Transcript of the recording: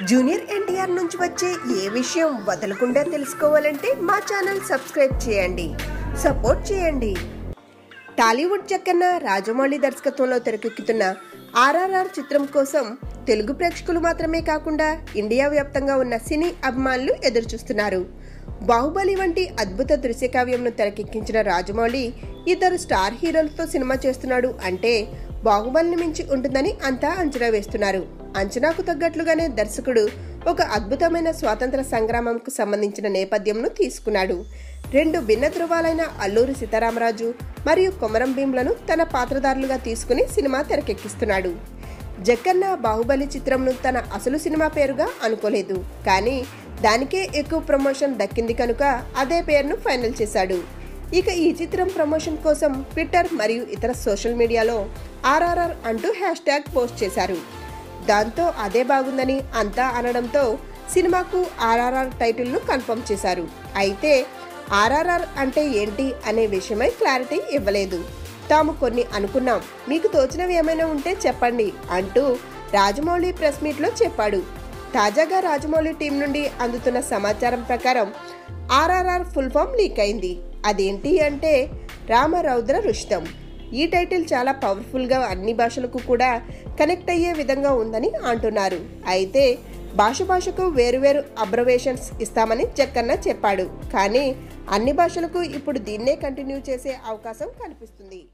junior NTR నుంచి వచ్చే ఏ విషయం వదలకుండా తెలుసుకోవాలంటే మా ఛానల్ సబ్స్క్రైబ్ చేయండి సపోర్ట్ చేయండి టాలీవుడ్ చక్కన్న రాజమౌళి దర్శకత్వంలో తెరకెక్కుతున్న ఆర్ఆర్ఆర్ చిత్రం కోసం తెలుగు ప్రేక్షకులు మాత్రమే కాకుండా ఇండియా వ్యాప్తంగా ఉన్న సినీ అభిమానులు ఎదురుచూస్తున్నారు బాహుబలి వంటి అద్భుత దృశ్యకావ్యంను తెరకెక్కించిన రాజమౌళి ఇద్దరు స్టార్ హీరోలతో సినిమా చేస్తున్నాడు అంటే బాహుబలిని మించి ఉంటుందని అంతా అంచనా వేస్తున్నారు అంచనాకు తగ్గట్లుగానే దర్శకుడు ఒక అద్భుతమైన స్వాతంత్ర సంగ్రామంకు సంబంధించిన నేపథ్యంను తీసుకున్నాడు రెండు భిన్న ధృవాలైన అల్లూరి సీతారామరాజు మరియు కొమరం భీంలను తన పాత్రధారులుగా తీసుకుని సినిమా తెరకెక్కిస్తున్నాడు జక్కన్న బాహుబలి చిత్రంను తన అసలు సినిమా పేరుగా అనుకోలేదు కానీ దానికే ఎక్కువ ప్రమోషన్ దక్కింది కనుక అదే పేరును ఫైనల్ చేశాడు ఇక ఈ చిత్రం ప్రమోషన్ కోసం ట్విట్టర్ మరియు ఇతర సోషల్ మీడియాలో ఆర్ఆర్ఆర్ అంటూ హ్యాష్ ట్యాగ్ పోస్ట్ చేశారు దాంతో అదే బాగుందని అంతా అనడంతో సినిమాకు ఆర్ఆర్ఆర్ టైటిల్ను కన్ఫర్మ్ చేశారు అయితే ఆర్ఆర్ఆర్ అంటే ఏంటి అనే విషయమై క్లారిటీ ఇవ్వలేదు తాము కొన్ని అనుకున్నాం మీకు తోచినవి ఏమైనా ఉంటే చెప్పండి అంటూ రాజమౌళి ప్రెస్ మీట్లో చెప్పాడు తాజాగా రాజమౌళి టీం నుండి అందుతున్న సమాచారం ప్రకారం ఆర్ఆర్ఆర్ ఫుల్ ఫామ్ లీక్ అయింది అదేంటి అంటే రామరౌద్ర రుషితం ఈ టైటిల్ చాలా పవర్ఫుల్గా అన్ని భాషలకు కూడా కనెక్ట్ అయ్యే విధంగా ఉందని అంటున్నారు అయితే భాష భాషకు వేరువేరు అబ్రవేషన్స్ ఇస్తామని జక్కన్న చెప్పాడు కానీ అన్ని భాషలకు ఇప్పుడు దీన్నే కంటిన్యూ చేసే అవకాశం కనిపిస్తుంది